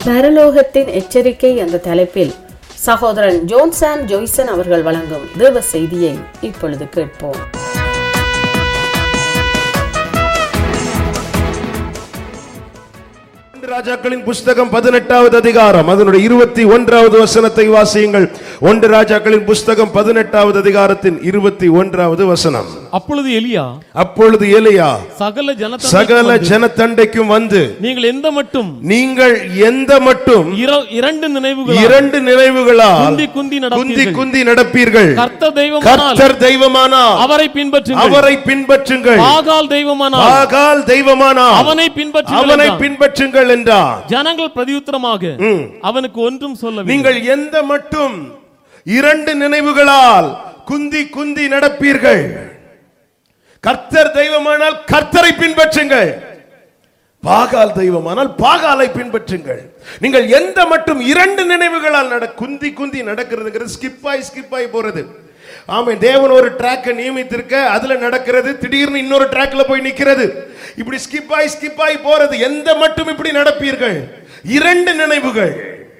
பரலோகத்தின் எச்சரிக்கை என்ற தலைப்பில் சகோதரன் ஜோன்சான் ஜோய்சன் அவர்கள் வழங்கும் தேவ செய்தியை இப்பொழுது கேட்போம் ஒன்று ராஜாக்களின் புஸ்தகம் பதினெட்டாவது அதிகாரம் அதனுடைய இருபத்தி ஒன்றாவது வசனத்தை வாசியுங்கள் ஒன்று ராஜாக்களின் புஸ்தகம் பதினெட்டாவது அதிகாரத்தின் இருபத்தி ஒன்றாவது வசனம் அப்பொழுது எலியா அப்பொழுது எலியா சகல ஜனத்தண்டைக்கும் சகல வந்து, ஜனத்தண்டைக்கும் வந்து நீங்கள் எந்த மட்டும் நீங்கள் எந்த மட்டும் இர- இரண்டு நினைவுகள் இரண்டு நினைவுகளால் குந்தி குந்தி குந்தி நடப்பீர்கள் குந்தி நடப்பீர்கள் கர்த்தர் தெய்வமானால் கர்த்தர் தெய்வமானால் அவரை பின்பற்றுங்கள் அவரை பின்பற்றுங்கள் ஆகால் தெய்வமானால் ஆகால் தெய்வமானால் அவனை பின்பற்றுங்கள் அவனை என்றார். பின்பற்றுங்கள் என்றார் ஜனங்கள் பிரதியுத்தரமாக ம். அவனுக்கு ஒன்றும் சொல்லவில்லை நீங்கள் எந்த மட்டும் இரண்டு நினைவுகளால் குந்தி குந்தி நடப்பீர்கள் கர்த்தர் தெய்வமானால் கர்த்தரை பின்பற்றுங்கள் பாகால் தெய்வமானால் பாகாலை பின்பற்றுங்கள் நீங்கள் எந்த மட்டும் இரண்டு நினைவுகளால் நட குந்தி குந்தி நடக்கிறதுங்கிறது ஸ்கிப் ஆகி ஸ்கிப் ஆகி போறது ஆமா தேவன் ஒரு ட்ராக்கை நியமித்திருக்க அதுல நடக்கிறது திடீர்னு இன்னொரு ட்ராக்ல போய் நிக்கிறது இப்படி ஸ்கிப் ஆகி ஸ்கிப் ஆகி போறது எந்த மட்டும் இப்படி நடப்பீர்கள் இரண்டு நினைவுகள்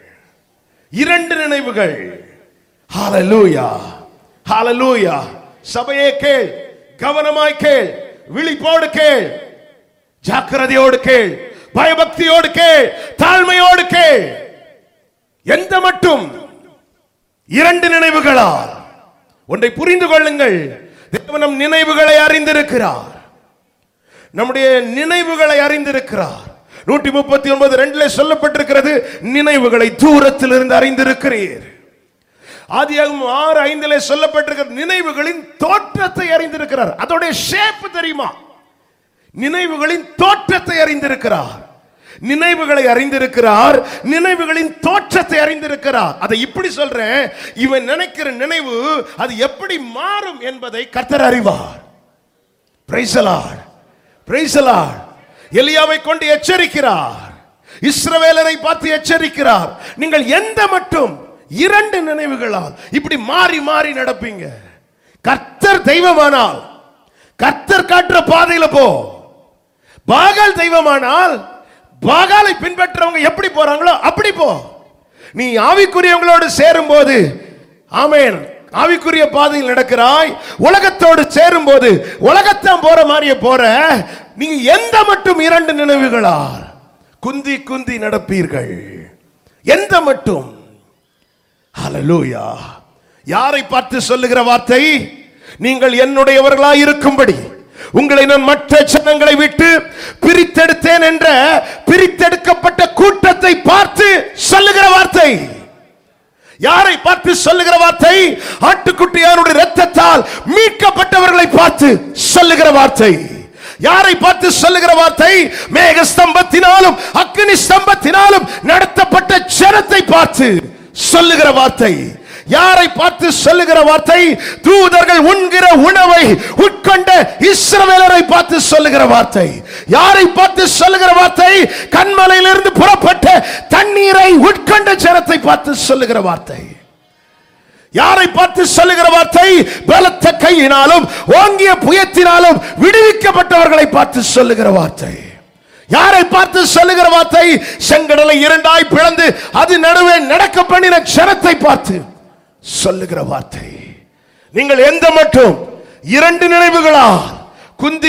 இரண்டு நினைவுகள் ஹalleluya ஹalleluya சபையே கேள் கவனமாய் கேள் விழிப்போடு கேள் ஜாக்கிரதையோடு கேள் பயபக்தியோடு கேள் தாழ்மையோடு கேள் எந்த மட்டும் இரண்டு நினைவுகளால் ஒன்றை புரிந்து கொள்ளுங்கள் தேவன் நம் நினைவுகளை அறிந்திருக்கிறார் நம்முடைய நினைவுகளை அறிந்திருக்கிறார் நூற்றி முப்பத்தி ஒன்பது ரெண்டுல சொல்லப்பட்டிருக்கிறது நினைவுகளை தூரத்தில் இருந்து அறிந்திருக்கிறீர் ஆதியாகமம் ஆறு ஐந்துல சொல்லப்பட்டிருக்கிற நினைவுகளின் தோற்றத்தை அறிந்திருக்கிறார் அதோடைய ஷேப் தெரியுமா நினைவுகளின் தோற்றத்தை அறிந்திருக்கிறார் நினைவுகளை அறிந்திருக்கிறார் நினைவுகளின் தோற்றத்தை அறிந்திருக்கிறார் அதை இப்படி சொல்றேன் இவன் நினைக்கிற நினைவு அது எப்படி மாறும் என்பதை கர்த்தர் அறிவார் பிரைசலார் பிரைசலார் எலியாவை கொண்டு எச்சரிக்கிறார் இஸ்ரவேலரை பார்த்து எச்சரிக்கிறார் நீங்கள் எந்த மட்டும் இரண்டு நினைவுகளால் இப்படி மாறி மாறி நடப்பீங்க கர்த்தர் தெய்வமானால் கர்த்தர் காட்டுற பாதையில போ பாகால் தெய்வமானால் பாகாலை பின்பற்றவங்க எப்படி போறாங்களோ அப்படி போ நீ ஆவிக்குரியவங்களோடு சேரும் போது ஆமேன் ஆவிக்குரிய பாதையில் நடக்கிறாய் உலகத்தோடு சேரும் போது உலகத்தான் போற மாதிரியே போற நீங்க எந்த மட்டும் இரண்டு நினைவுகளால் குந்தி குந்தி நடப்பீர்கள் எந்த மட்டும் ஹalleluya யாரை பார்த்து சொல்லுகிற வார்த்தை நீங்கள் என்னுடையவர்களாய் இருக்கும்படி உங்களை நான் மற்ற ஜனங்களை விட்டு பிரித்தெடுத்தேன் என்ற பிரித்தெடுக்கப்பட்ட கூட்டத்தை பார்த்து சொல்லுகிற வார்த்தை யாரை பார்த்து சொல்லுகிற வார்த்தை ஆட்டுக்குட்டியாருடைய இரத்தத்தால் மீட்கப்பட்டவர்களை பார்த்து சொல்லுகிற வார்த்தை யாரை பார்த்து சொல்லுகிற வார்த்தை மேக ஸ்தம்பத்தினாலும் அக்னி ஸ்தம்பத்தினாலும் நடத்தப்பட்ட ஜனத்தை பார்த்து சொல்லுகிற வார்த்தை யாரை பார்த்து சொல்லுகிற வார்த்தை தூதர்கள் உண்கிற உணவை உட்கொண்ட இஸ்ரவேலரை பார்த்து சொல்லுகிற வார்த்தை யாரை பார்த்து சொல்லுகிற வார்த்தை கண்மலையிலிருந்து புறப்பட்ட தண்ணீரை உட்கொண்ட ஜனத்தை பார்த்து சொல்லுகிற வார்த்தை யாரை பார்த்து சொல்லுகிற வார்த்தை பலத்த கையினாலும் ஓங்கிய புயத்தினாலும் விடுவிக்கப்பட்டவர்களை பார்த்து சொல்லுகிற வார்த்தை யாரை பார்த்து சொல்லுகிற வார்த்தை செங்கடலை இரண்டாய் பிளந்து அது நடுவே நடக்க பண்ணின ஜனத்தை பார்த்து சொல்லுகிற வார்த்தை நீங்கள் எந்த மட்டும் இரண்டு நினைவுகளா குந்தி